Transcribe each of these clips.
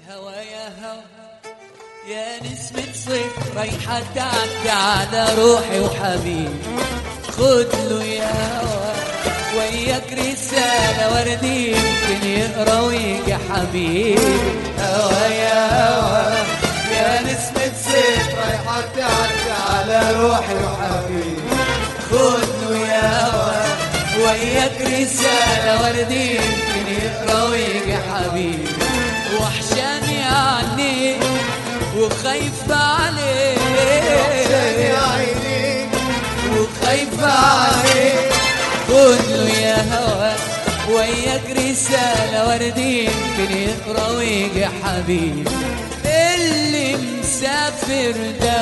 هوا يا هوا يا نسمة صيف رايحة تعدي على روحي وحبيبي خد له يا هوا وياك رسالة وردي يمكن يقرا ويجي حبيبي هوا يا هوا يا نسمة صيف رايحة تعدي على روحي وحبيبي خد له يا هوا وياك رسالة وردي يمكن يقرا ويجي حبيبي وحشاني عني وخايفة عليك يا عيني وخايفة عليك خد له يا هوا وياك رسالة وردي يمكن يقرا ويجي حبيبي اللي مسافر ده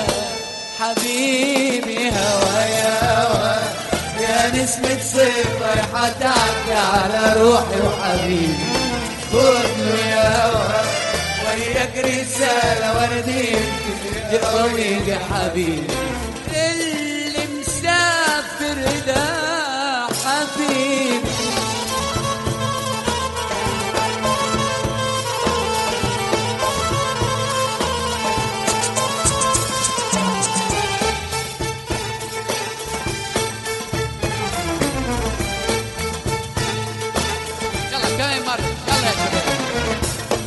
حبيبي هوا يا هوا يا نسمة صيف رايحة تعدي على روحي وحبيبي خد له يا هوا وياك رسالة وردي يمكن يقرا ويجي حبيبي اللي مسافر ده حبيبي يلا كمان مرة يلا يا شباب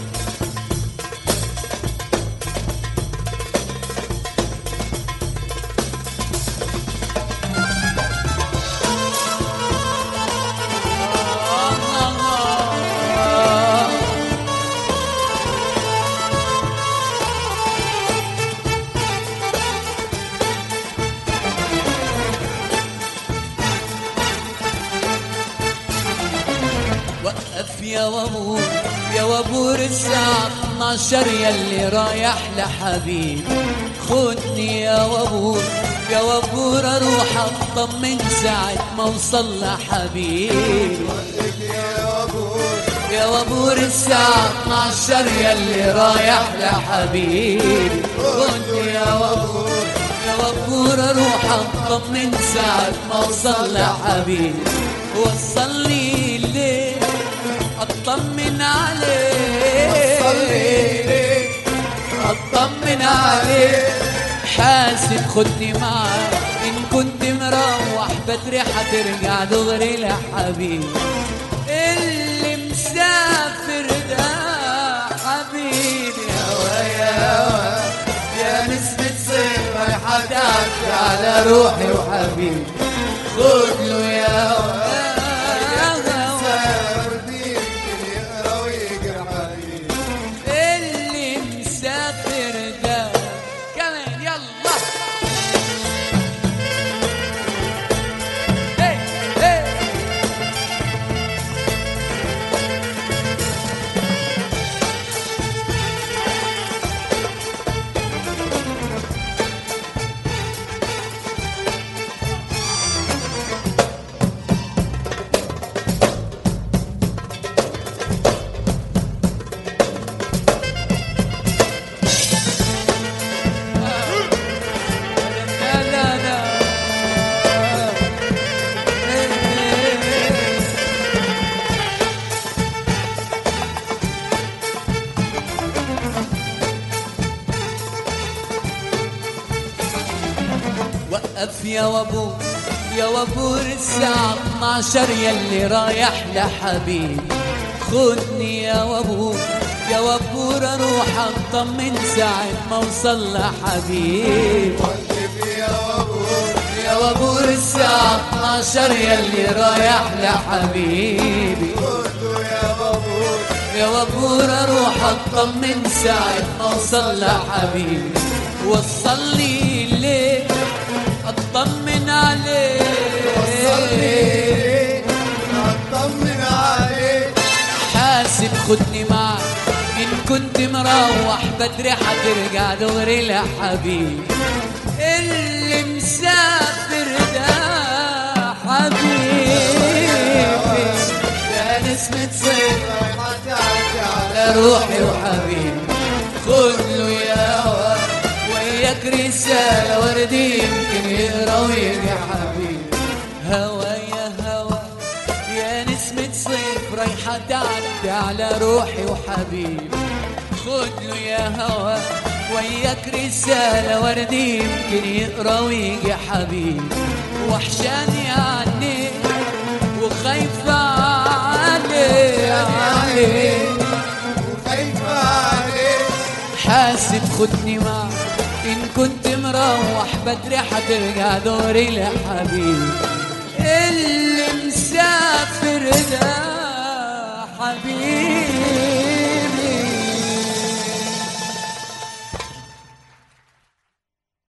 وقف يا وابور يا وابور الساعة 12 يلي رايح لحبيب خدني يا وابور يا وابور اروح اطمن ساعة ما اوصل لحبيب يا ابوي يا وابور الساعة 12 يلي رايح لحبيبي خدني يا وابور يا وابور اروح اطمن ساعة ما اوصل لحبيبي وصلني ليه اطمن عليه صلي اطمن عليه حاسب خدني معاك ان كنت مروح بدري حترجع دغري لحبيبي اللي مسافر ده حبيبي هوا يا هوا يا نسمة صيف رايحة تعدي على روحي وحبيبي خد له يا هوا سافرني يمكن يقرا ويقرا حبيبي اللي مسافر ده كمان يلا هي هي لا لا لا وقف يا وابور يا وابور الساعة 12 يلي رايح لحبيبي خدني يا وابور يا وابور اروح اطمن ساعة ما اوصل لحبيبي وقف يا ابوي يا وابور الساعة 12 يلي رايح لحبيبي خذوا يا ابوي يا وابور اروح اطمن ساعة ما اوصل لحبيبي وصلني ليه اطمن عليه صلي اطمن عليك حاسب خدني معك ان كنت مروح بدري حترجع دغري لحبيبي اللي مسافر ده حبيبي يا نسمة صيف رايحة تعدي على على روحي وحبيبي خد له يا هوا وياك رسالة وردي يمكن يقرا ويجي حبيبي هوا يا هوا يا نسمة صيف رايحة تعدي على روحي وحبيبي خد له يا هوا وياك رسالة وردي يمكن يقرا ويجي حبيب وحشاني عني وخايفة عليه عليه وخايفة عليك حاسب خدني معك إن كنت مروح بدري حترجع دوري لحبيب اللي مسافر